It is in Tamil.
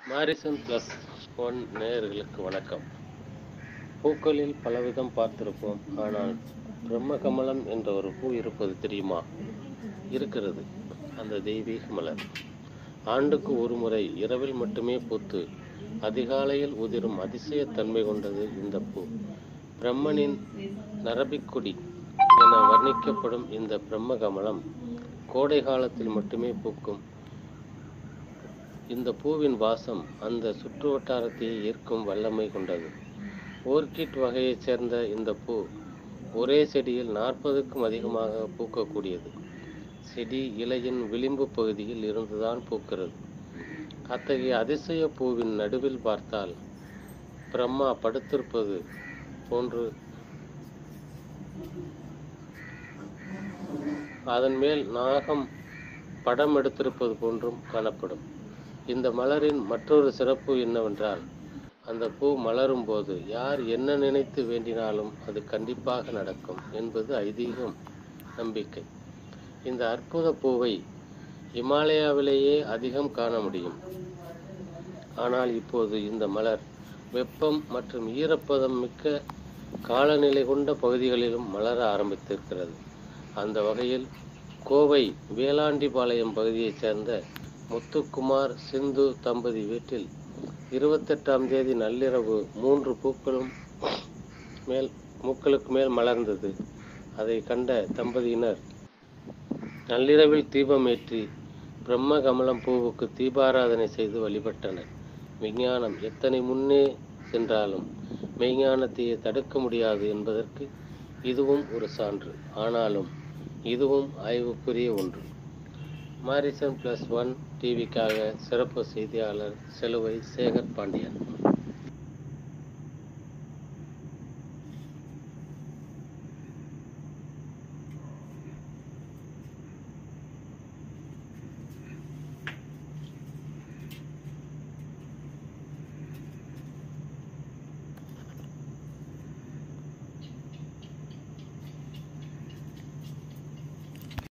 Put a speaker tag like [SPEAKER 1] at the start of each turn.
[SPEAKER 1] மாரிசன் ப்ளஸ் ஒன் நேயர்களுக்கு வணக்கம் பூக்களில் பலவிதம் பார்த்திருப்போம் ஆனால் பிரம்ம கமலம் என்ற ஒரு பூ இருப்பது தெரியுமா இருக்கிறது அந்த தெய்வீக மலர் ஆண்டுக்கு ஒரு முறை இரவில் மட்டுமே பூத்து அதிகாலையில் உதிரும் அதிசயத்தன்மை கொண்டது இந்த பூ பிரம்மனின் நரபிக்கொடி என வர்ணிக்கப்படும் இந்த பிரம்ம கமலம் கோடை காலத்தில் மட்டுமே பூக்கும் இந்த பூவின் வாசம் அந்த சுற்று வட்டாரத்தை ஈர்க்கும் வல்லமை கொண்டது ஓர்கிட் வகையைச் சேர்ந்த இந்த பூ ஒரே செடியில் நாற்பதுக்கும் அதிகமாக பூக்கக்கூடியது செடி இலையின் விளிம்பு பகுதியில் இருந்துதான் பூக்கிறது அத்தகைய அதிசய பூவின் நடுவில் பார்த்தால் பிரம்மா படுத்திருப்பது போன்று அதன் மேல் நாகம் படம் எடுத்திருப்பது போன்றும் காணப்படும் இந்த மலரின் மற்றொரு சிறப்பு என்னவென்றால் அந்த பூ மலரும் போது யார் என்ன நினைத்து வேண்டினாலும் அது கண்டிப்பாக நடக்கும் என்பது ஐதீகம் நம்பிக்கை இந்த அற்புத பூவை இமாலயாவிலேயே அதிகம் காண முடியும் ஆனால் இப்போது இந்த மலர் வெப்பம் மற்றும் ஈரப்பதம் மிக்க காலநிலை கொண்ட பகுதிகளிலும் மலர ஆரம்பித்திருக்கிறது அந்த வகையில் கோவை வேளாண்டிபாளையம் பகுதியைச் சேர்ந்த முத்துக்குமார் சிந்து தம்பதி வீட்டில் இருபத்தெட்டாம் தேதி நள்ளிரவு மூன்று பூக்களும் மேல் பூக்களுக்கு மேல் மலர்ந்தது அதை கண்ட தம்பதியினர் நள்ளிரவில் தீபம் ஏற்றி பிரம்ம கமலம் பூவுக்கு தீபாராதனை செய்து வழிபட்டனர் விஞ்ஞானம் எத்தனை முன்னே சென்றாலும் மெய்ஞானத்தையே தடுக்க முடியாது என்பதற்கு இதுவும் ஒரு சான்று ஆனாலும் இதுவும் ஆய்வுக்குரிய ஒன்று மாரிசன் பிளஸ் ஒன் டிவிக்காக சிறப்பு செய்தியாளர் செலுவை சேகர் பாண்டியன்